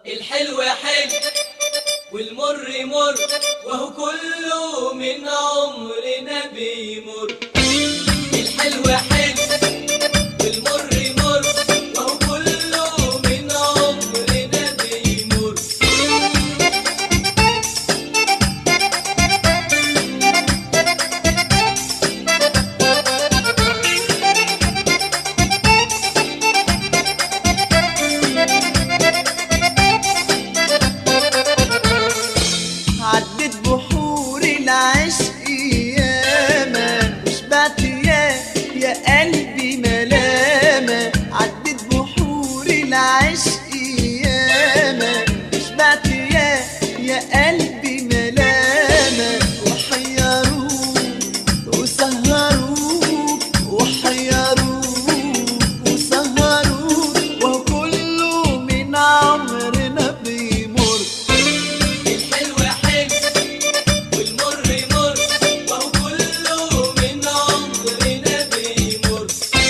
الحلو حلو والمر مر وهو كله من عمرنا بيمر الحلو حلو والمر مر وهو كله من عمرنا بيمر عدت بحور العشق ياما وشبعت يا يا قلبي ملامة عدت بحور العشق ياما وشبعت يا يا قلبي ملامة وحيروك وسهروك وحيروك وسهروك وهو كله من عمرنا بيمر الحلو حلو والمر مر وهو كله من عمرنا بيمر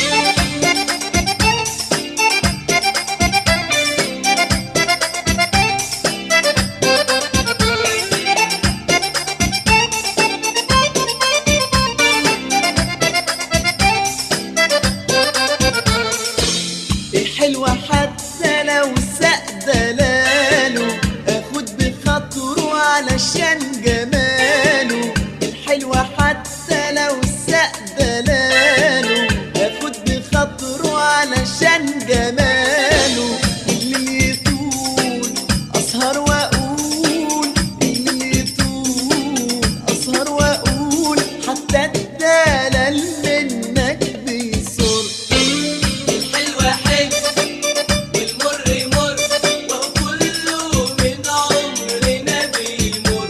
الحلوة حتى لو ساق دلاله اخد بخاطره علشان جماله الحلوة حتى لو ساق دلاله اخد بخاطره علشان جماله اللي يطول اسهر واقول اللي يطول اسهر واقول حتى الدلال منك بيصر الحلو حلو والمر مر وهو كله من عمرنا بيمر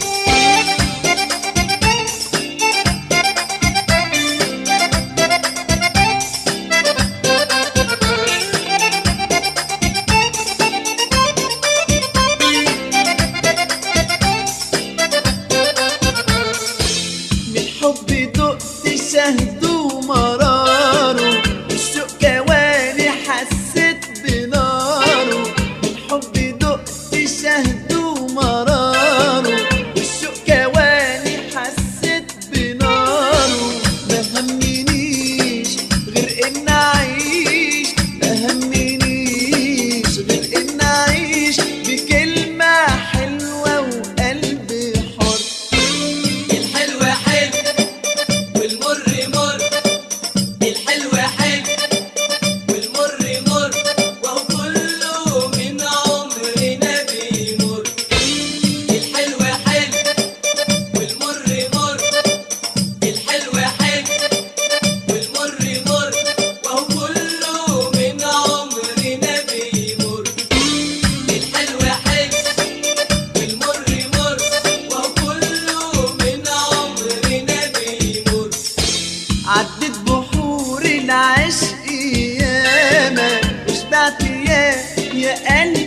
من الحب دقت شهد ومراره والشوق كواني حسيت بناره من الحب دقت شهد ومراره والشوق كواني حسيت بناره ما همنيش غير ان اعيش ما همنيش غير ان اعيش بكلمه حلوه وقلب حر الحلو حلو والمر مر الحلو حلو والمر مر وهو كله من عمرنا بيمر الحلو حلو والمر مر الحلو حلو والمر مر وهو كله من عمرنا بيمر الحلو حلو والمر مر وهو كله من عمرنا بيمر عدت بحور العشق ياما وشبعت يا يا قلبي